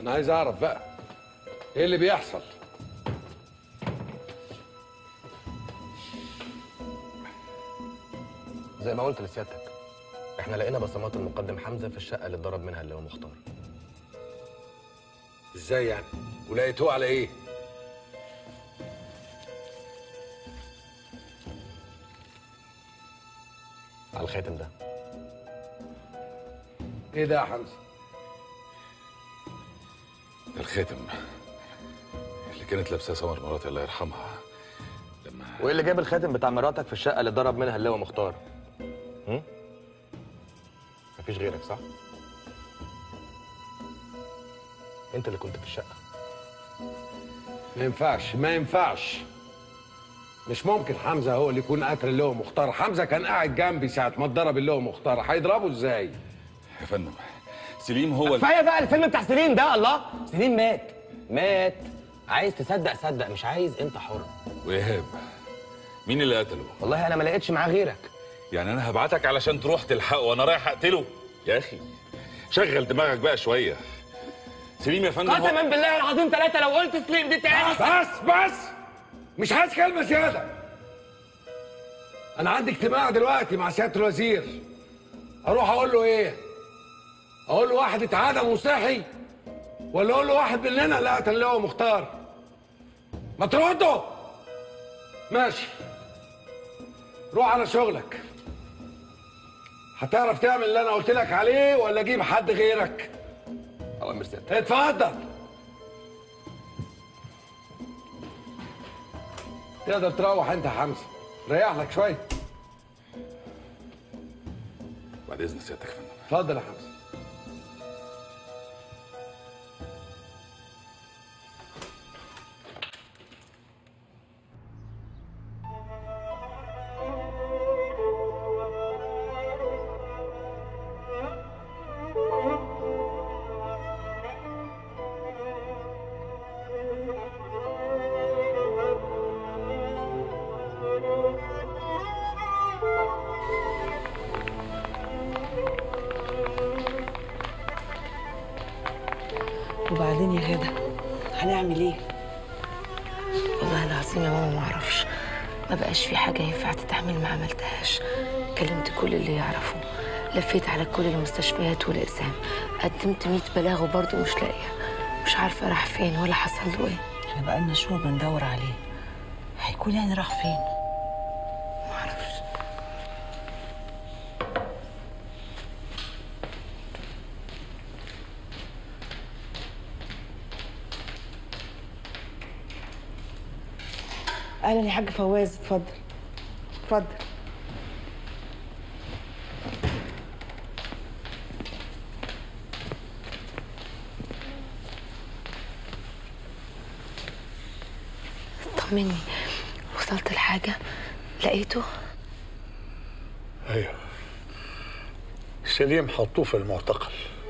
انا عايز اعرف بقى ايه اللي بيحصل زي ما قلت لسيادتك احنا لقينا بصمات المقدم حمزه في الشقه اللي اتضرب منها اللي هو مختار ازاي يعني ولقيتوه على ايه على الخاتم ده ايه ده يا حمزه ده الخاتم اللي كانت لابساه سمر مراتي الله يرحمها لما وايه اللي جاب الخاتم بتاع مراتك في الشقه اللي اتضرب منها اللي هو مختار هم؟ مفيش غيرك صح انت اللي كنت في الشقه ما ينفعش ما ينفعش مش ممكن حمزه هو اللي يكون قتل اللي هو مختار حمزه كان قاعد جنبي ساعه ما اتضرب اللي هو مختار هيضربه ازاي يا فندم سليم هو ال- كفايه بقى الفيلم بتاع سليم ده الله سليم مات مات عايز تصدق صدق مش عايز انت حر وايهاب مين اللي قتله والله انا ما لقيتش معاه غيرك يعني انا هبعتك علشان تروح تلحقه وانا رايح اقتله يا اخي شغل دماغك بقى شويه سليم يا فندم هو- قسما بالله العظيم ثلاثه لو قلت سليم دي تاني بس بس مش عايز كلمه زياده انا عندي اجتماع دلوقتي مع سياده الوزير اروح اقول له ايه اقول له واحد اتعدم وصحي ولا اقول له واحد مننا لا قتل اللي هو مختار ما تردوا ماشي روح على شغلك هتعرف تعمل اللي انا قلت لك عليه ولا اجيب حد غيرك اوامر سيادتك اتفضل تقدر تروح انت يا حمزه ريح لك شويه بعد اذن سيادتك يا فندم اتفضل يا حمزه وبعدين يا غدا هنعمل ايه؟ والله العظيم يا ماما ما اعرفش ما بقاش في حاجه ينفع تتعمل ما عملتهاش كلمت كل اللي يعرفه لفيت على كل المستشفيات والاقسام قدمت 100 بلاغ وبرضه مش لاقيه مش عارفه راح فين ولا حصل له ايه احنا بقالنا شهور بندور عليه هيكون يعني راح فين؟ ما اعرفش اهلا يا حاج فواز اتفضل اتفضل طمني وصلت الحاجه لقيته ايوه سليم حطوه في المعتقل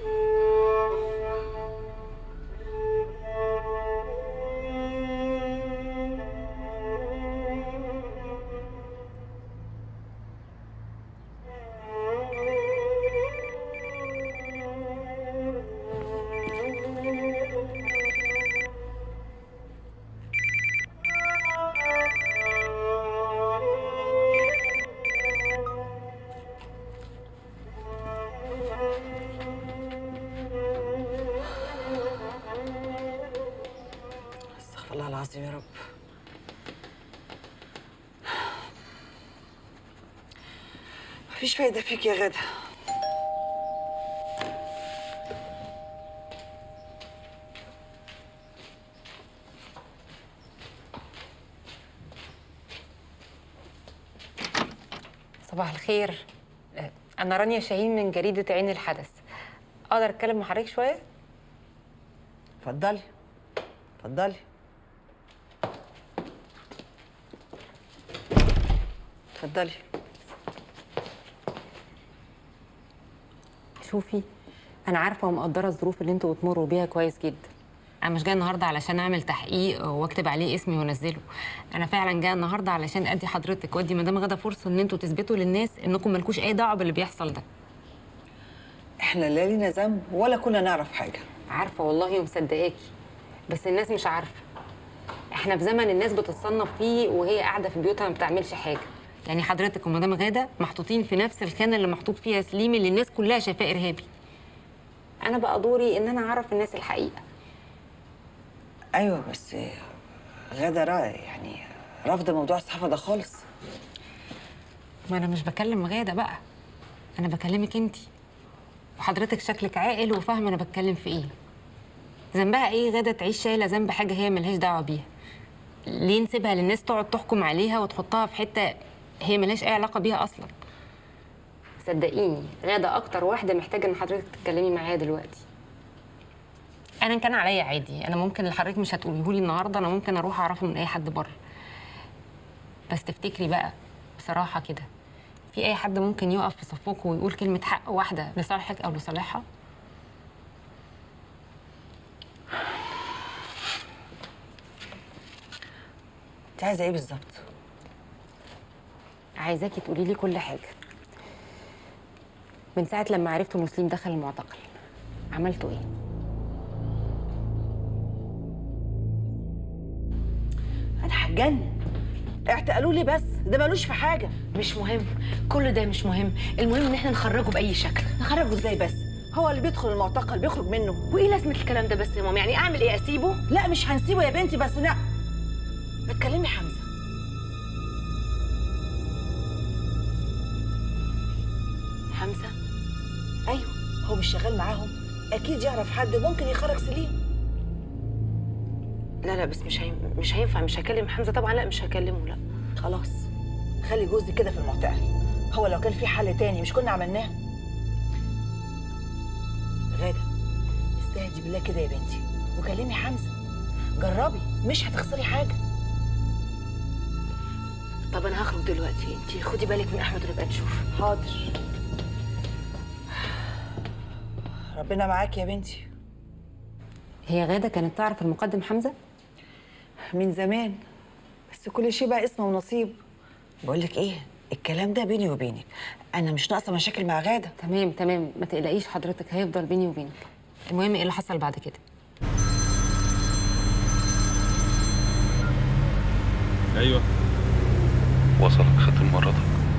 استغفر الله العظيم يا رب مفيش فايدة فيك يا غدا صباح الخير آه، أنا رانيا شاهين من جريدة عين الحدث أقدر أتكلم مع حضرتك شوية؟ اتفضلي اتفضلي اتفضلي شوفي أنا عارفة ومقدرة الظروف اللي أنتوا بتمروا بيها كويس جدا أنا مش جاية النهاردة علشان أعمل تحقيق وأكتب عليه اسمي وأنزله أنا فعلا جاية النهاردة علشان أدي حضرتك وأدي مدام غدا فرصة إن أنتوا تثبتوا للناس إنكم مالكوش أي دعوة باللي بيحصل ده احنا لا لينا ذنب ولا كنا نعرف حاجة عارفه والله ومصدقاكي بس الناس مش عارفه احنا في زمن الناس بتتصنف فيه وهي قاعده في بيوتها ما بتعملش حاجه يعني حضرتك ومدام غاده محطوطين في نفس الخانه اللي محطوط فيها سليم اللي الناس كلها شايفاه ارهابي انا بقى دوري ان انا اعرف الناس الحقيقه ايوه بس غاده را يعني رافضه موضوع الصحافه ده خالص ما انا مش بكلم غاده بقى انا بكلمك انتي وحضرتك شكلك عاقل وفاهمه انا بتكلم في ايه ذنبها ايه غاده تعيش شايله ذنب حاجه هي ملهاش دعوه بيها ليه نسيبها للناس تقعد تحكم عليها وتحطها في حته هي ملهاش اي علاقه بيها اصلا صدقيني غاده اكتر واحده محتاجه ان حضرتك تتكلمي معايا دلوقتي انا إن كان عليا عادي انا ممكن اللي حضرتك مش هتقوليه لي النهارده انا ممكن اروح اعرفه من اي حد بره بس تفتكري بقى بصراحه كده في اي حد ممكن يقف في صفوكوا ويقول كلمه حق واحده لصالحك او لصالحها انت عايزه ايه بالظبط عايزاكي تقولي لي كل حاجه من ساعه لما عرفتوا مسلم دخل المعتقل عملتوا ايه انا هتجنن اعتقلوا لي بس ده ملوش في حاجه مش مهم كل ده مش مهم المهم ان احنا نخرجه باي شكل نخرجه ازاي بس هو اللي بيدخل المعتقل بيخرج منه وايه لازمه الكلام ده بس يا ماما يعني اعمل ايه اسيبه لا مش هنسيبه يا بنتي بس لا ما تكلمي حمزه حمزه ايوه هو مش شغال معاهم اكيد يعرف حد ممكن يخرج سليم لا لا بس مش هين... مش هينفع مش هكلم حمزه طبعا لا مش هكلمه لا خلاص خلي جوزي كده في المعتقل هو لو كان في حل تاني مش كنا عملناه غادة استهدي بالله كده يا بنتي وكلمي حمزة جربي مش هتخسري حاجة طب انا هخرج دلوقتي انت خدي بالك من احمد ونبقى نشوف حاضر ربنا معاك يا بنتي هي غاده كانت تعرف المقدم حمزه من زمان بس كل شيء بقى اسمه ونصيب بقول لك ايه الكلام ده بيني وبينك انا مش ناقصه مشاكل مع غاده تمام تمام ما تقلقيش حضرتك هيفضل بيني وبينك المهم ايه اللي حصل بعد كده ايوه وصلك ختم مراتك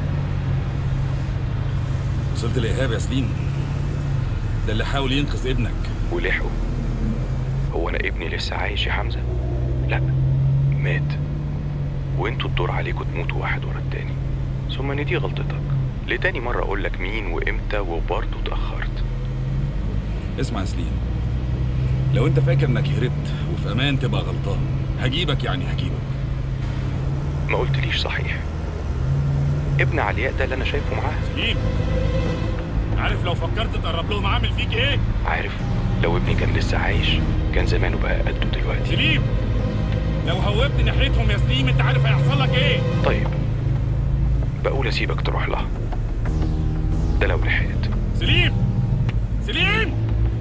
وصلت لايهاب يا سليم ده اللي حاول ينقذ ابنك ولحقه هو انا ابني لسه عايش يا حمزه لا مات وانتوا الدور عليكم تموتوا واحد ورا التاني ثم ان دي غلطتك لتاني مرة اقول لك مين وامتى وبرضه اتأخرت اسمع يا سليم لو انت فاكر انك هربت وفي امان تبقى غلطان هجيبك يعني هجيبك ما قلتليش صحيح ابن علياء ده اللي انا شايفه معاه سليم عارف لو فكرت تقرب لهم عامل فيك ايه عارف لو ابني كان لسه عايش كان زمانه بقى قده دلوقتي سليم لو هوبت ناحيتهم يا سليم انت عارف هيحصل لك ايه طيب بقول اسيبك تروح لها ده لو لحقت سليم سليم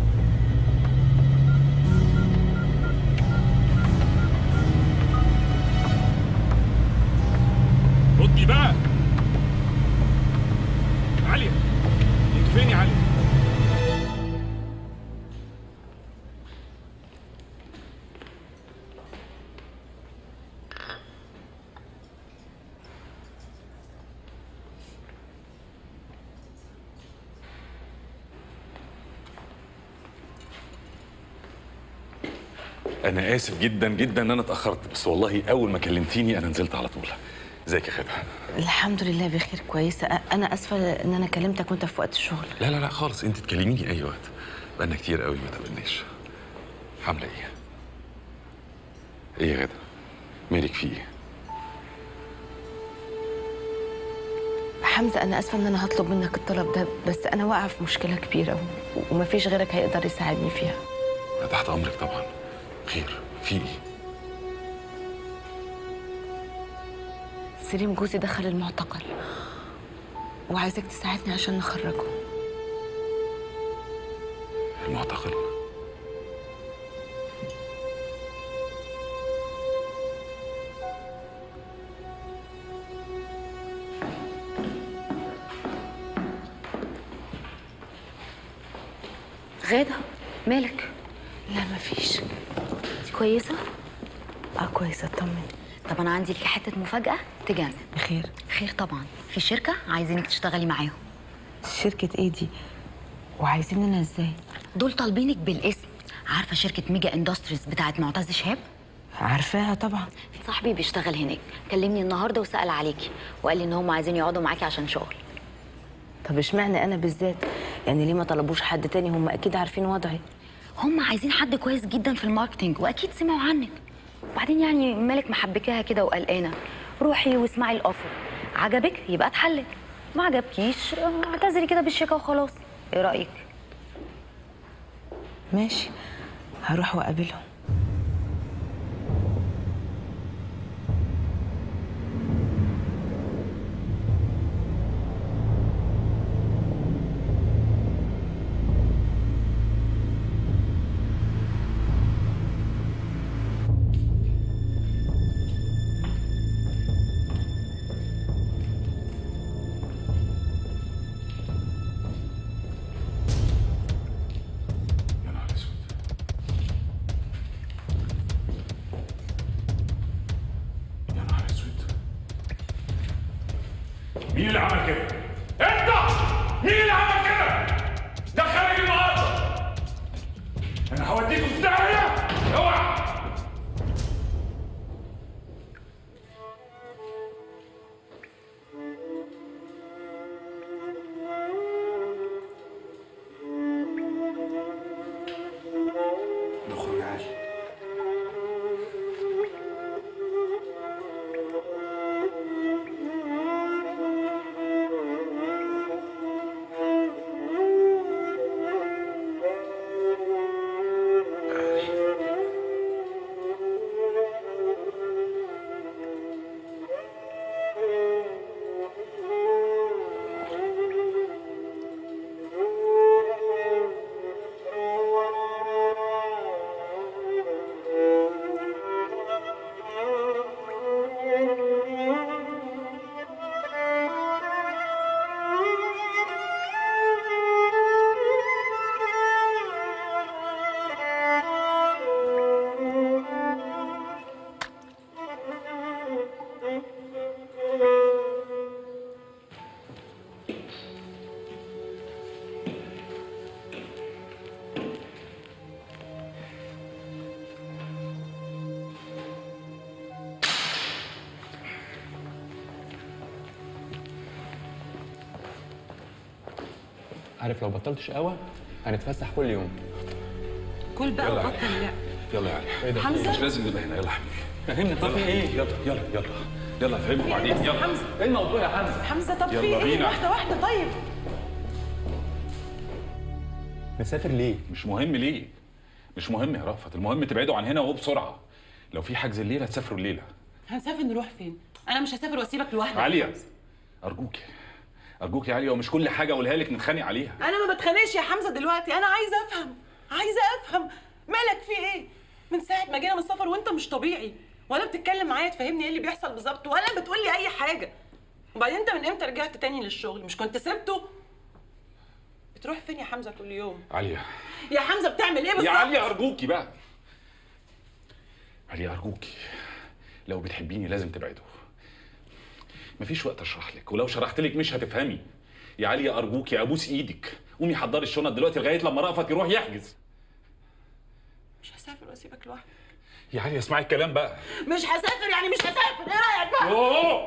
ردي بقى عليا انت فين يا عليا انا اسف جدا جدا ان انا اتاخرت بس والله اول ما كلمتيني انا نزلت على طول ازيك يا خدع الحمد لله بخير كويسه أ- انا اسفه ان انا كلمتك وانت في وقت الشغل لا لا لا خالص انت تكلميني اي وقت بقالنا كتير قوي ما تقابلناش عامله ايه ايه يا غدا مالك في ايه حمزه انا اسفه ان انا هطلب منك الطلب ده بس انا واقعه في مشكله كبيره و- ومفيش غيرك هيقدر يساعدني فيها انا تحت امرك طبعا خير في ايه سليم جوزي دخل المعتقل وعايزك تساعدني عشان نخرجه المعتقل غاده مالك لا مفيش انت كويسه اه كويسه اطمن طب انا عندي لك حته مفاجاه تجنن خير خير طبعا في شركه عايزينك تشتغلي معاهم شركه ايه دي وعايزيننا ازاي دول طالبينك بالاسم عارفه شركه ميجا اندستريز بتاعت معتز شهاب عارفاها طبعا صاحبي بيشتغل هناك كلمني النهارده وسال عليكي وقال لي ان هم عايزين يقعدوا معاكي عشان شغل طب اشمعنى انا بالذات يعني ليه ما طلبوش حد تاني هم اكيد عارفين وضعي هم عايزين حد كويس جدا في الماركتينج واكيد سمعوا عنك وبعدين يعني مالك محبكاها كده وقلقانه روحي واسمعي الاوفر عجبك يبقى اتحلل ما عجبكيش اه، اعتذري كده بالشيكه وخلاص ايه رايك ماشي هروح واقابلهم يا نهار اسود يا نهار اسود مين اللي عمل كده؟ انت! مين اللي عمل كده؟ ده خارج النهارده انا هوديكم في داهيه اوعى نخرج يا علي عارف لو بطلتش قهوه هنتفسح كل يوم كل بقى يلا يا وبطل لعب يلا يا علي ده؟ حمزة؟ مش لازم نبقى هنا يلا يا حبيبي فهمني طب في ايه؟ يلا يلا يلا يلا هفهمكم بعدين يلا ايه الموضوع يا حمزه؟ حمزه طب يلا في ايه بينا. واحده واحده طيب مسافر ليه؟ مش مهم ليه مش مهم يا رأفت المهم تبعدوا عن هنا وبسرعه لو في حجز الليله تسافروا الليله هنسافر نروح فين؟ أنا مش هسافر وأسيبك لوحدك عاليه ارجوك ارجوك يا عليا ومش كل حاجه اقولها لك نتخانق عليها أنا ما بتخانقش يا حمزة دلوقتي أنا عايزة أفهم عايزة أفهم مالك في إيه؟ من ساعة ما جينا من السفر وأنت مش طبيعي ولا بتتكلم معايا تفهمني إيه اللي بيحصل بالظبط ولا بتقول لي أي حاجة وبعدين أنت من إمتى رجعت تاني للشغل؟ مش كنت سبته؟ بتروح فين يا حمزة كل يوم؟ عليا يا حمزة بتعمل إيه بالظبط؟ يا عليا ارجوكي بقى عليا ارجوكي لو بتحبيني لازم تبعدوا مفيش وقت اشرح لك ولو شرحت لك مش هتفهمي يا عليا ارجوكي ابوس ايدك قومي حضري الشنط دلوقتي لغايه لما رأفت يروح يحجز مش هسافر وأسيبك لوحدك يا عليا اسمعي الكلام بقى مش هسافر يعني مش هسافر إيه رأيك بقى؟ أوه.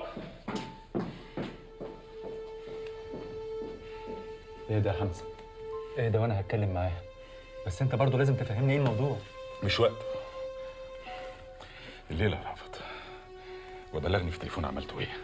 ايه ده يا حمزه؟ ايه ده وانا هتكلم معاها بس انت برضو لازم تفهمني ايه الموضوع مش وقت الليله يا رأفت وبلغني في التليفون عملتوا ايه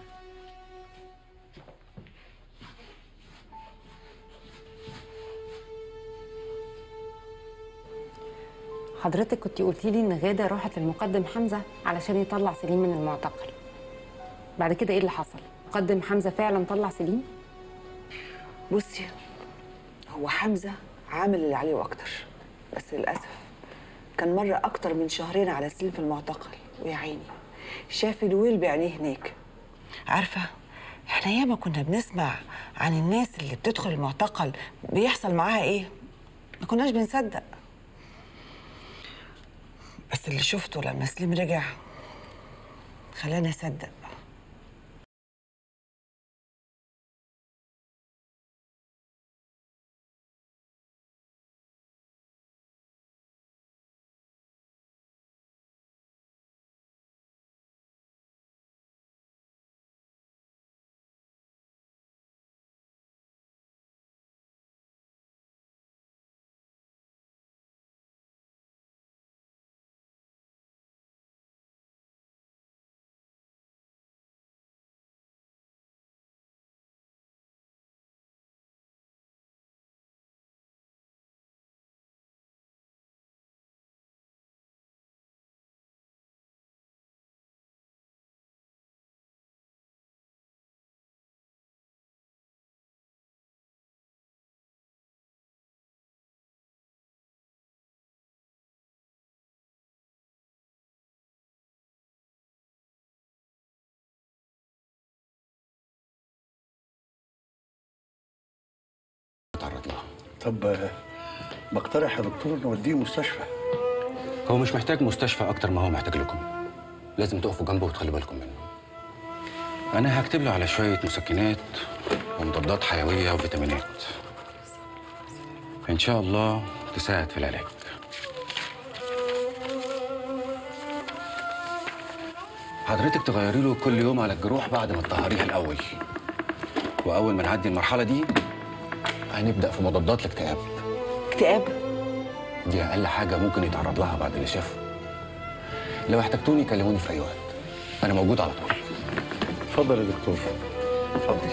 حضرتك كنت قلتي لي ان غاده راحت للمقدم حمزه علشان يطلع سليم من المعتقل بعد كده ايه اللي حصل مقدم حمزه فعلا طلع سليم بصي هو حمزه عامل اللي عليه واكتر بس للاسف كان مر اكتر من شهرين على سليم في المعتقل ويا عيني شاف الويل بعينيه هناك عارفه احنا ياما كنا بنسمع عن الناس اللي بتدخل المعتقل بيحصل معاها ايه ما كناش بنصدق بس اللي شفته لما سليم رجع خلاني اصدق تعرض لها طب آه، بقترح يا دكتور نوديه مستشفى هو مش محتاج مستشفى اكتر ما هو محتاج لكم لازم تقفوا جنبه وتخلي بالكم منه انا هكتب له على شويه مسكنات ومضادات حيويه وفيتامينات ان شاء الله تساعد في العلاج حضرتك تغيري له كل يوم على الجروح بعد ما تطهريها الاول واول ما نعدي المرحله دي هنبدا في مضادات الاكتئاب اكتئاب دي اقل حاجه ممكن يتعرض لها بعد اللي شافه لو احتجتوني كلموني في اي وقت انا موجود على طول اتفضل يا دكتور اتفضل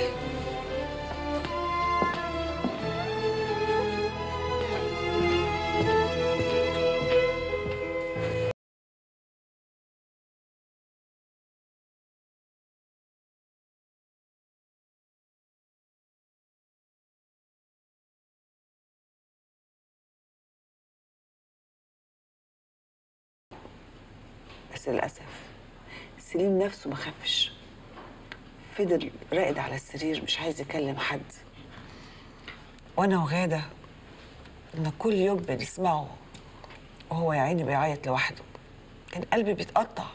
بس للأسف سليم نفسه ما خافش فضل راقد على السرير مش عايز يكلم حد وأنا وغادة كنا كل يوم بنسمعه وهو يا عيني بيعيط لوحده كان قلبي بيتقطع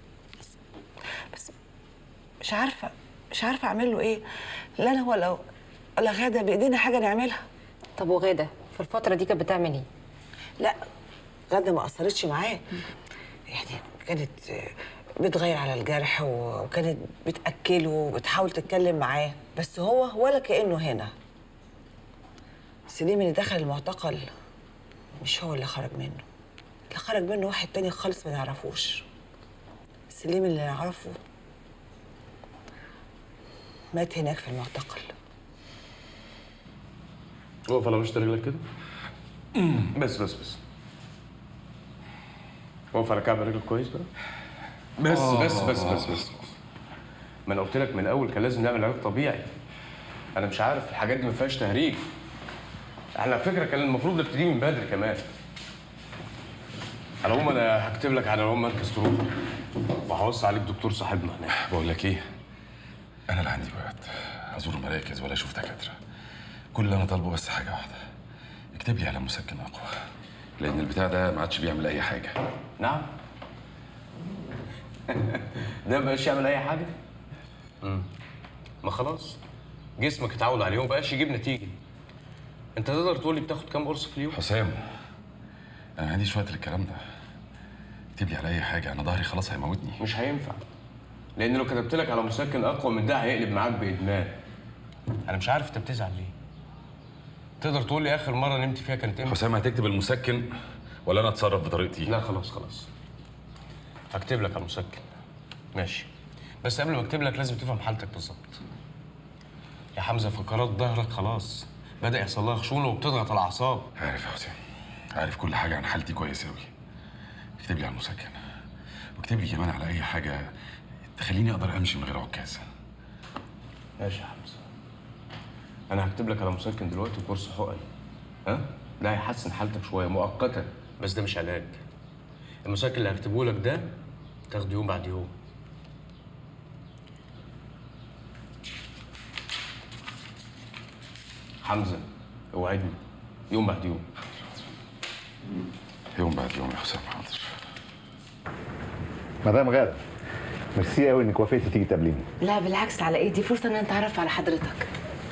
بس مش عارفة مش عارفة أعمل له إيه لا أنا ولا ولا غادة بإيدينا حاجة نعملها طب وغادة في الفترة دي كانت بتعمل ايه؟ لا غادة ما قصرتش معاه يعني كانت بتغير على الجرح و- وكانت بتأكله وبتحاول تتكلم معاه بس هو ولا كأنه هنا سليم اللي دخل المعتقل مش هو اللي خرج منه اللي خرج منه واحد تاني خالص ما نعرفوش سليم اللي نعرفه مات هناك في المعتقل اقف على مشط رجلك كده بس بس بس اقف على كعب رجلك كويس بقى بس بس بس بس بس ما انا قلت لك من الاول كان لازم نعمل علاج طبيعي انا مش عارف الحاجات دي ما فيهاش تهريج احنا على فكره كان المفروض نبتدي من بدري كمان على العموم انا هكتب لك على العموم مركز تروح وهوصي عليك دكتور صاحبنا هناك بقول لك ايه انا لا عندي وقت ازور مراكز ولا اشوف دكاتره كل اللي انا طالبه بس حاجه واحده اكتب لي على مسكن اقوى لان البتاع ده ما عادش بيعمل اي حاجه نعم ده مبقاش يعمل اي حاجه امم ما خلاص جسمك اتعود عليه ومبقاش يجيب نتيجه انت تقدر تقول لي بتاخد كام قرص في اليوم حسام انا ما عنديش وقت للكلام ده اكتب لي على اي حاجه انا ظهري خلاص هيموتني مش هينفع لان لو كتبت لك على مسكن اقوى من ده هيقلب معاك بادمان انا مش عارف انت بتزعل ليه تقدر تقول لي اخر مره نمت فيها كانت امتى حسام هتكتب المسكن ولا انا اتصرف بطريقتي لا خلاص خلاص هكتب لك على المسكن ماشي بس قبل ما اكتب لك لازم تفهم حالتك بالظبط يا حمزه فقرات ظهرك خلاص بدا يحصل لها خشونه وبتضغط على الاعصاب عارف يا حسام عارف كل حاجه عن حالتي كويس قوي اكتب لي على المسكن واكتب لي كمان على اي حاجه تخليني اقدر امشي من غير عكاز ماشي يا حمزه انا هكتب لك على مسكن دلوقتي وكورس حقن ها ده هيحسن حالتك شويه مؤقتا بس ده مش علاج المسكن اللي هكتبه لك ده تاخده يوم بعد يوم حمزه اوعدني يوم بعد يوم يوم بعد يوم يا حسام حاضر مدام غاده ميرسي قوي انك وافقتي تيجي تقابليني لا بالعكس على ايه دي فرصه ان انا اتعرف على حضرتك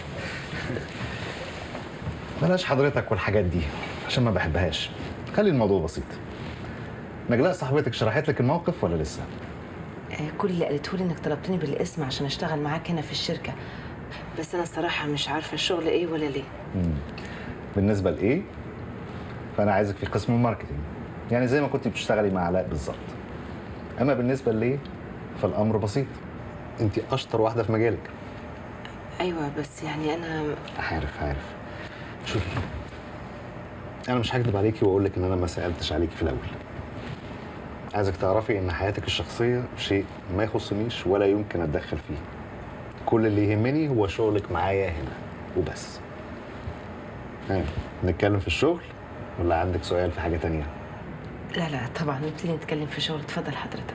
بلاش حضرتك والحاجات دي عشان ما بحبهاش خلي الموضوع بسيط نجلاء صاحبتك شرحت لك الموقف ولا لسه آه، كل اللي قالته لي انك طلبتني بالاسم عشان اشتغل معاك هنا في الشركه بس انا الصراحه مش عارفه الشغل ايه ولا ليه مم. بالنسبه لايه فانا عايزك في قسم الماركتينج يعني زي ما كنت بتشتغلي مع علاء بالظبط اما بالنسبه ليه فالامر بسيط انت اشطر واحده في مجالك ايوه بس يعني انا عارف عارف شوفي انا مش هكدب عليكي واقول لك ان انا ما سالتش عليكي في الاول عايزك تعرفي ان حياتك الشخصيه شيء ما يخصنيش ولا يمكن اتدخل فيه كل اللي يهمني هو شغلك معايا هنا وبس ها نتكلم في الشغل ولا عندك سؤال في حاجه تانية لا لا طبعا نبتدي نتكلم في شغل اتفضل حضرتك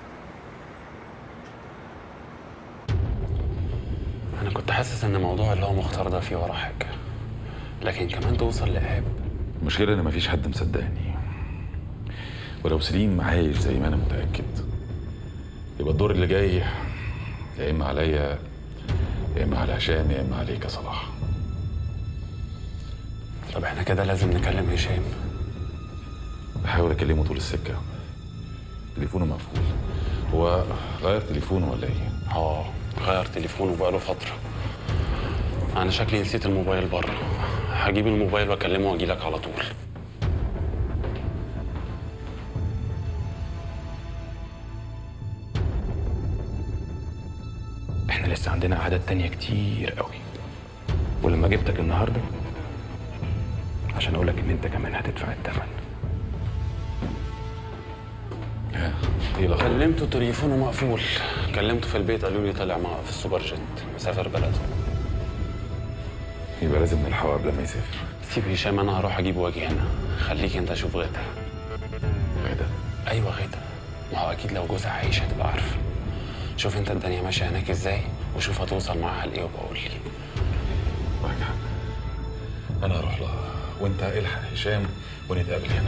انا كنت حاسس ان موضوع اللي هو مختار ده فيه وراه حاجه لكن كمان توصل لإيهاب المشكلة إن مفيش حد مصدقني ولو سليم عايش زي ما أنا متأكد يبقى الدور اللي جاي يا إما عليا يا إما على هشام يا إما عليك يا صلاح طب احنا كده لازم نكلم هشام بحاول أكلمه طول السكة تليفونه مقفول هو غير تليفونه ولا إيه؟ اه غير تليفونه بقاله فتره انا شكلي نسيت الموبايل بره هجيب الموبايل واكلمه واجي لك على طول احنا لسه عندنا اعداد تانية كتير قوي ولما جبتك النهارده عشان اقول لك ان انت كمان هتدفع الثمن كلمته تليفونه مقفول كلمته في البيت قالوا لي طلع مع في السوبر جيت مسافر بلده يبقى لازم نلحقه قبل ما يسافر سيب هشام انا هروح اجيبه واجي هنا خليك انت شوف غدا غدا ايوه غدا ما هو اكيد لو جوزها عايش هتبقى عارفه شوف انت الدنيا ماشيه هناك ازاي وشوف هتوصل معاها لايه وبقول لي معاك حق أنا هروح لها وأنت الحق هشام ونتقابل هنا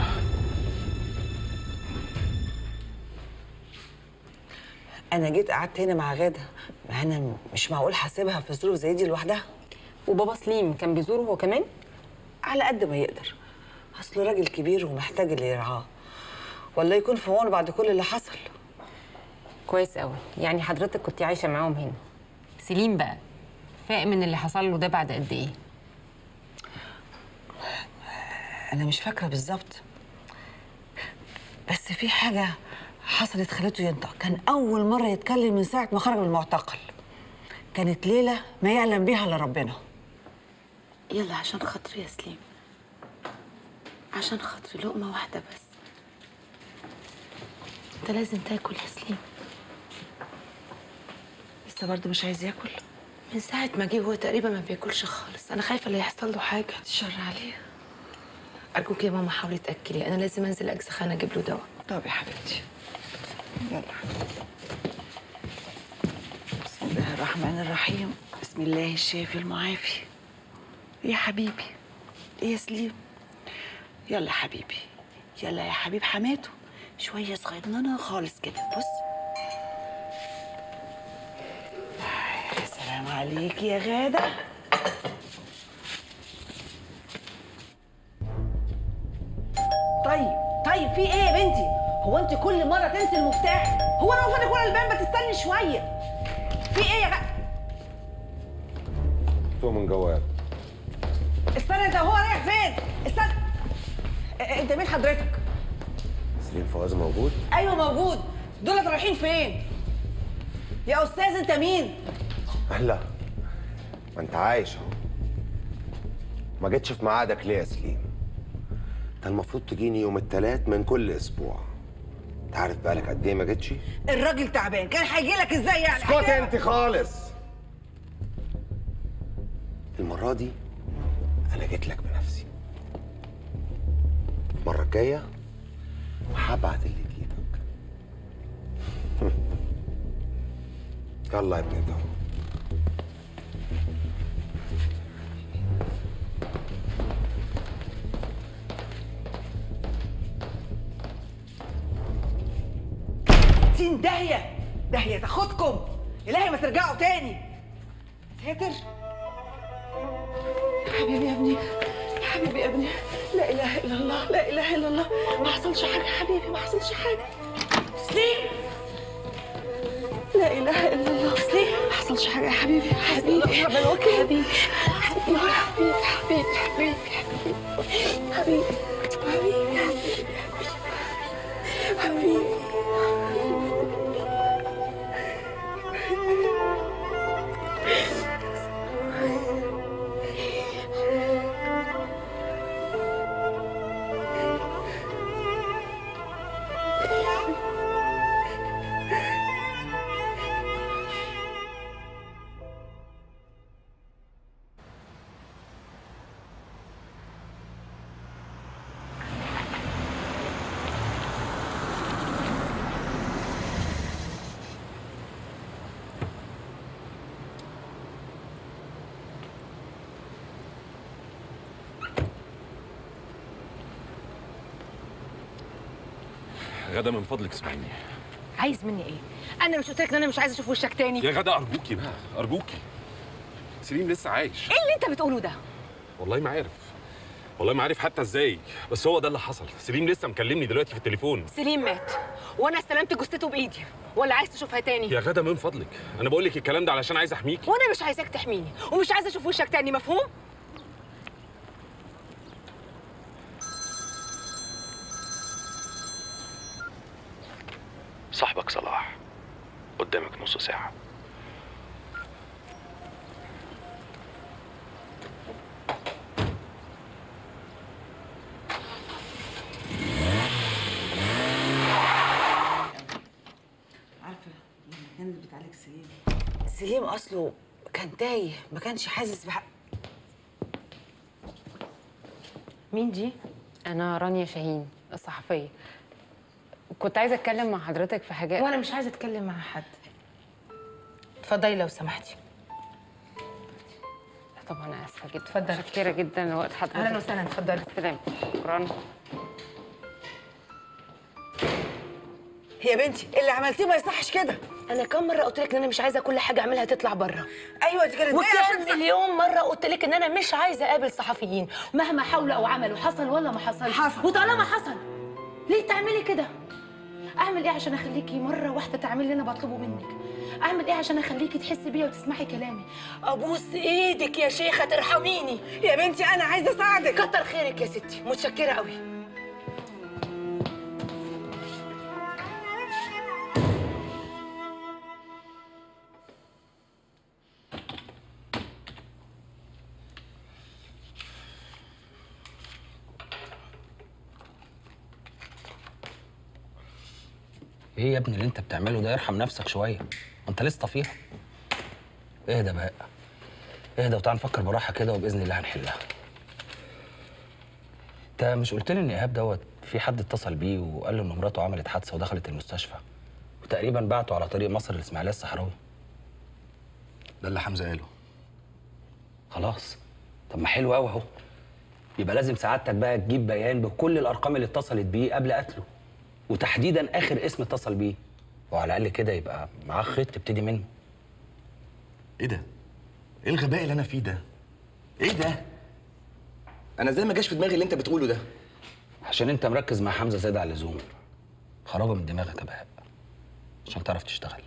انا جيت قعدت هنا مع غاده ما انا مش معقول حاسبها في ظروف زي دي لوحدها وبابا سليم كان بيزوره هو كمان على قد ما يقدر اصله راجل كبير ومحتاج اللي يرعاه ولا يكون في عونه بعد كل اللي حصل كويس قوي يعني حضرتك كنت عايشه معاهم هنا سليم بقى فاق من اللي حصل له ده بعد قد ايه انا مش فاكره بالظبط بس في حاجه حصلت خلته ينطق كان اول مره يتكلم من ساعه ما خرج من المعتقل كانت ليله ما يعلم بيها الا ربنا يلا عشان خاطري يا سليم عشان خاطري لقمه واحده بس انت لازم تاكل يا سليم لسه برضه مش عايز ياكل من ساعة ما جه هو تقريبا ما بياكلش خالص أنا خايفة اللي يحصل له حاجة الشر عليه أرجوك يا ماما حاولي تأكلي أنا لازم أنزل أجزخانة أجيب له دواء طب يا حبيبتي يلا بسم الله الرحمن الرحيم بسم الله الشافي المعافي يا حبيبي ايه يا سليم يلا يا حبيبي يلا يا حبيب حماته شويه صغيرنانه خالص كده بص يا سلام عليك يا غاده طيب طيب في ايه يا بنتي هو انت كل مره تنسي المفتاح هو انا واقفه ورا الباب ما تستني شويه في ايه يا غ... فوق من جواب استنى انت هو رايح فين استنى إيه، انت مين حضرتك سليم فواز موجود ايوه موجود دول رايحين فين يا استاذ انت مين هلا ما انت عايش اهو ما جيتش في ميعادك ليه يا سليم انت المفروض تجيني يوم الثلاث من كل اسبوع انت عارف بقالك قد ايه ما جيتش الراجل تعبان كان هيجي لك ازاي يعني اسكتي حكاية- انت خالص المرة دي أنا جيت لك بنفسي المرة الجاية هبعت اللي يجيبك يلا يا ابني ده ستين داهيه داهيه تاخدكم الهي ما ترجعوا تاني ساتر حبيبي يا ابني يا حبيبي يا ابني لا اله الا الله لا اله الا الله ما حصلش حاجه يا حبيبي ما حصلش حاجه سليم لا اله الا الله سليم ما حصلش حاجه يا حبيبي حبيبي ربنا الوكيل حبيبي حبيبي حبيبي حبيبي حبيبي حبيبي حبيبي حبيبي غدا من فضلك اسمعيني عايز مني ايه انا مش قلت لك ان انا مش عايزه اشوف وشك تاني يا غدا ارجوكي بقى ارجوكي سليم لسه عايش ايه اللي انت بتقوله ده والله ما عارف والله ما عارف حتى ازاي بس هو ده اللي حصل سليم لسه مكلمني دلوقتي في التليفون سليم مات وانا استلمت جثته بايدي ولا عايز تشوفها تاني يا غدا من فضلك انا بقول لك الكلام ده علشان عايز احميكي وانا مش عايزاك تحميني ومش عايزه اشوف وشك تاني مفهوم صاحبك صلاح قدامك نص ساعة عارفه لما كان بتعالج سليم سليم اصله كان تايه ما كانش حاسس بحق مين دي؟ أنا رانيا شاهين الصحفية كنت عايزة أتكلم مع حضرتك في حاجات وانا مش عايزه اتكلم مع حد اتفضلي لو سمحتي طبعا أنا آسفة جدا اتفضلي متشكرة جدا لوقت حضرتك أهلاً وسهلاً، اتفضلي. السلام شكرا يا بنتي اللي عملتيه ما يصحش كده انا كم مره قلت لك ان انا مش عايزه كل حاجه اعملها تطلع بره ايوه دي كانت جاية عشان وكام مليون مره قلت لك ان انا مش عايزه اقابل صحفيين مهما حاولوا او عملوا حصل ولا ما حصل حصل. وطالما حصل ليه تعملي كده اعمل ايه عشان اخليكي مره واحده تعملي اللي انا بطلبه منك اعمل ايه عشان اخليكي تحسي بيا وتسمعي كلامي ابوس ايدك يا شيخه ترحميني يا بنتي انا عايزه اساعدك كتر خيرك يا ستي متشكره قوي ايه يا ابني اللي انت بتعمله ده ارحم نفسك شويه انت لسه فيها اهدى بقى اهدى وتعال نفكر براحه كده وباذن الله هنحلها انت مش قلت لي ان ايهاب دوت في حد اتصل بيه وقال له ان مراته عملت حادثه ودخلت المستشفى وتقريبا بعته على طريق مصر الاسماعيليه الصحراوي ده اللي حمزه قاله خلاص طب ما حلو قوي اهو يبقى لازم سعادتك بقى تجيب بيان بكل الارقام اللي اتصلت بيه قبل قتله وتحديدا اخر اسم اتصل بيه وعلى الاقل كده يبقى معاه خيط تبتدي منه ايه ده؟ ايه الغباء اللي انا فيه ده؟ ايه ده؟ انا ازاي ما جاش في دماغي اللي انت بتقوله ده؟ عشان انت مركز مع حمزه زياده عن اللزوم خرجه من دماغك يا بهاء عشان تعرف تشتغل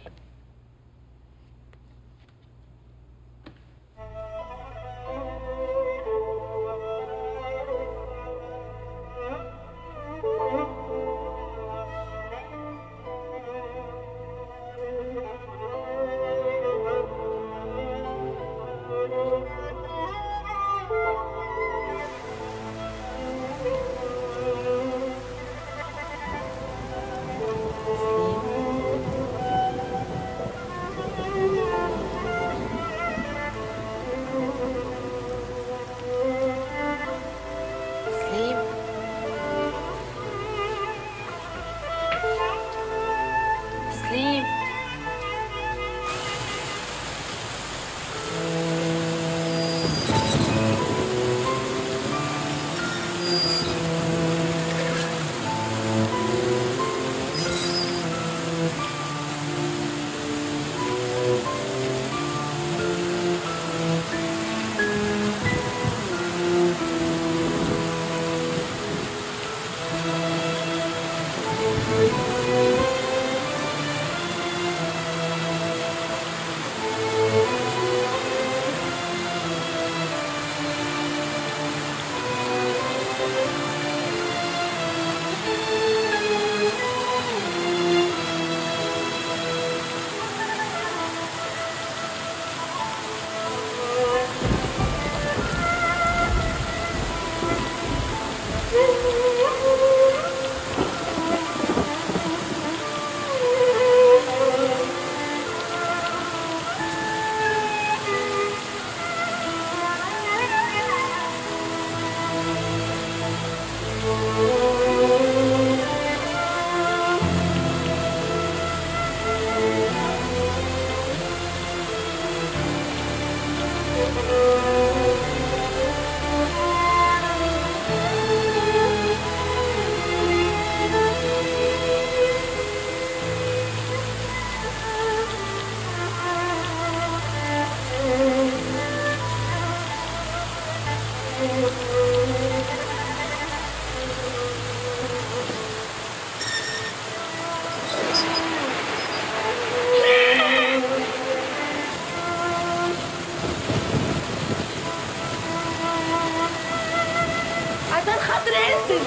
ارسل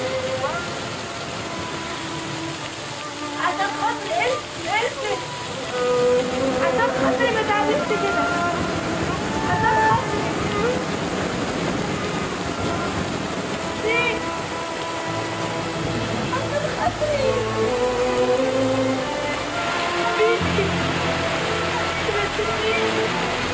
عشان خاطري ارسل ارسل عشان خاطري ما تعملش كده عشان خاطري ليه؟ عشان خاطري حبيبي ما تسيبنيش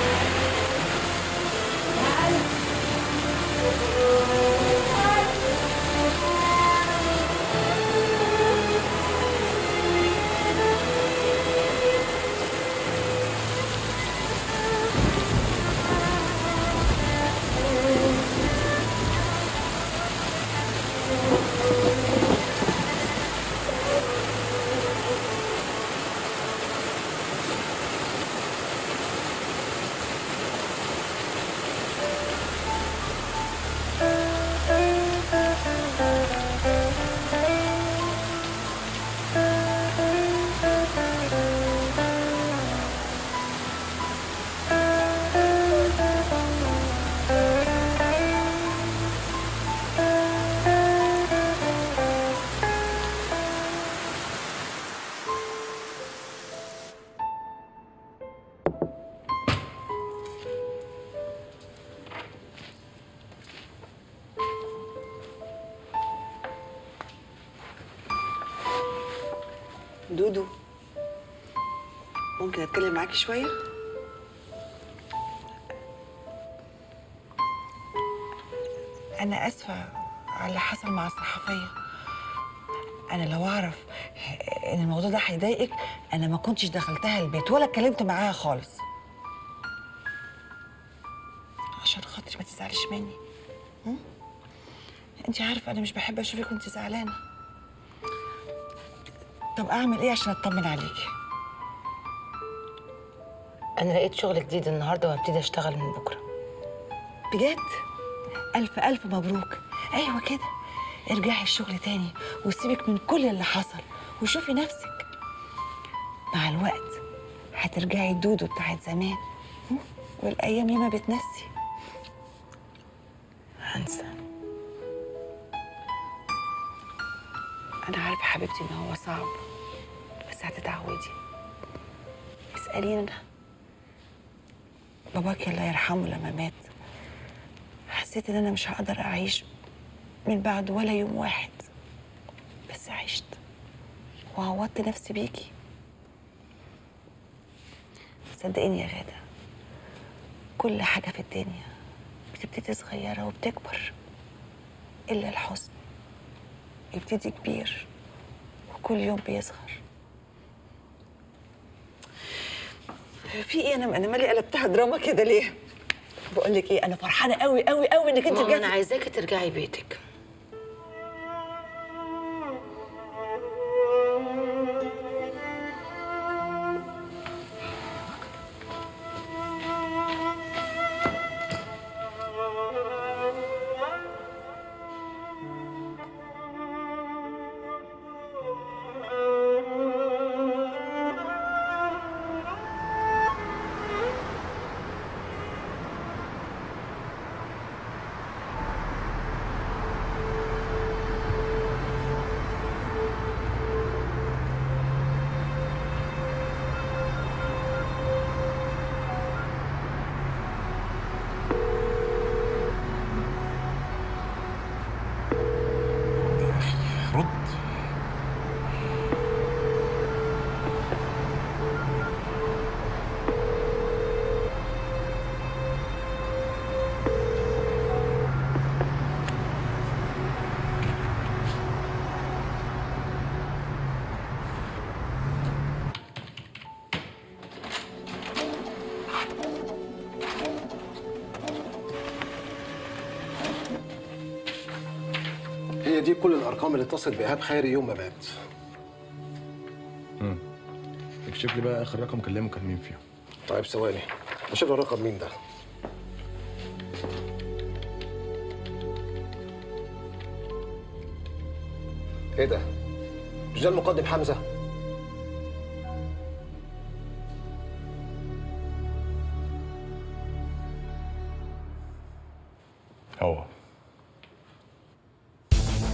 دودو ممكن اتكلم معاكي شويه انا اسفه على اللي حصل مع الصحفيه انا لو اعرف ان الموضوع ده هيضايقك انا ما كنتش دخلتها البيت ولا اتكلمت معاها خالص عشان خاطري ما تزعليش مني انت عارفه انا مش بحب اشوفك وانت زعلانه طب اعمل ايه عشان اطمن عليكي انا لقيت شغل جديد النهارده وهبتدي اشتغل من بكره بجد الف الف مبروك ايوه كده ارجعي الشغل تاني وسيبك من كل اللي حصل وشوفي نفسك مع الوقت هترجعي الدودو بتاعت زمان م? والايام ياما بتنسي هنسى انا عارفه حبيبتي ان هو صعب بس هتتعودي اساليني انا باباكي الله يرحمه لما مات حسيت ان انا مش هقدر اعيش من بعده ولا يوم واحد بس عشت وعوضت نفسي بيكي صدقيني يا غادة كل حاجة في الدنيا بتبتدي صغيرة وبتكبر إلا الحزن يبتدي كبير وكل يوم بيصغر في ايه انا انا مالي قلبتها دراما كده ليه بقول لك ايه انا فرحانه قوي قوي قوي انك انت ماما جاتي انا عايزاكي ترجعي بيتك رد هي دي كل الارقام اللي اتصل بايهاب خيري يوم ما مات امم اكشف لي بقى اخر رقم كلمه كان مين فيهم طيب ثواني اشوف الرقم مين ده ايه ده مش ده المقدم حمزه